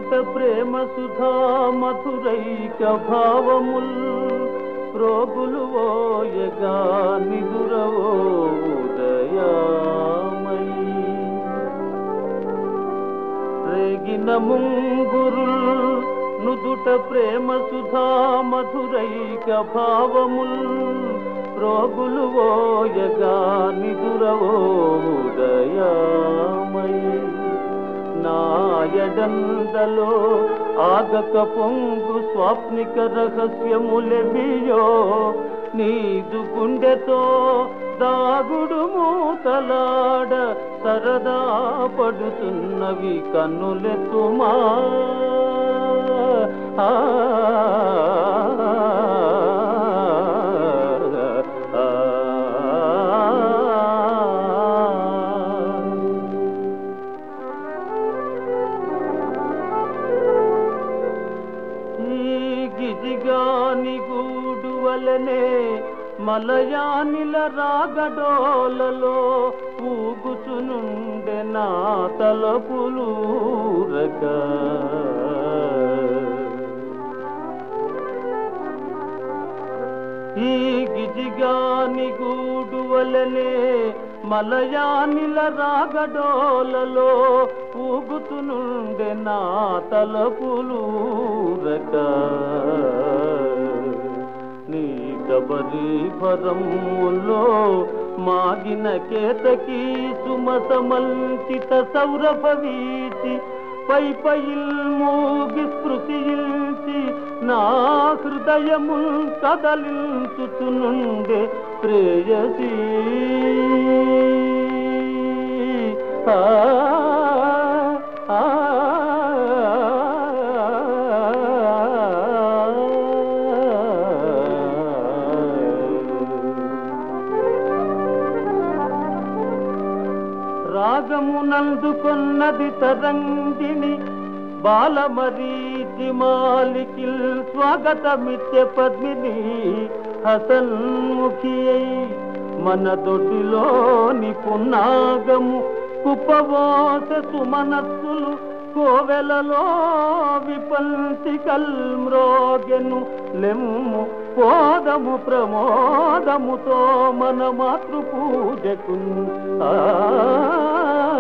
నుదుట ప్రేమ సుధా మధురైక భావముల్ రోగులు ఓయగా నిదురవో ఉదయామై రేగిన ముంగురుల్ నుదుట ప్రేమ సుధా మధురైక భావముల్ రోగులు ఓయగా నిదురవో ఉదయామై నాయడందలో ఆగక పొంగు స్వాప్నిక రహస్యములెవియో నీదు గుండెతో దాగుడు మూతలాడ సరదా పడుతున్నవి కన్నులెత్తుమా ఆ, ఆ, ఆ. ఈ గిజిగాని గూడు వలనే మలయానిల రాగడోలలో ఊగుచునుండె నా తలపులూరక ఈ గిజిగాని గూడు వలనే మలయానిల రాగడోలలో ఊగుతునుండె నా తలపులూరక నీ కబరి భరములో మాగిన కేతకి సుమసమల్చిత సౌరభ వీచి పై పైల్ మూగి స్పృశించి నా హృదయము కదలించుచునుండే ప్రేయసీ ఆ, ఆ, రాగమునందుకొన్నది తరంగిణి బాలమరీచి మాలికిల్ స్వాగతమిత్య పద్మిని హసన్ముఖి అయి మన దొడ్డిలోని పున్నాగము కుప్పవోస సుమనస్సులు కోవెలలో విపంచి కల్మ్రోగెను లెమ్ము పోదము ప్రమోదముతో మన మాతృ పూజకు ఆ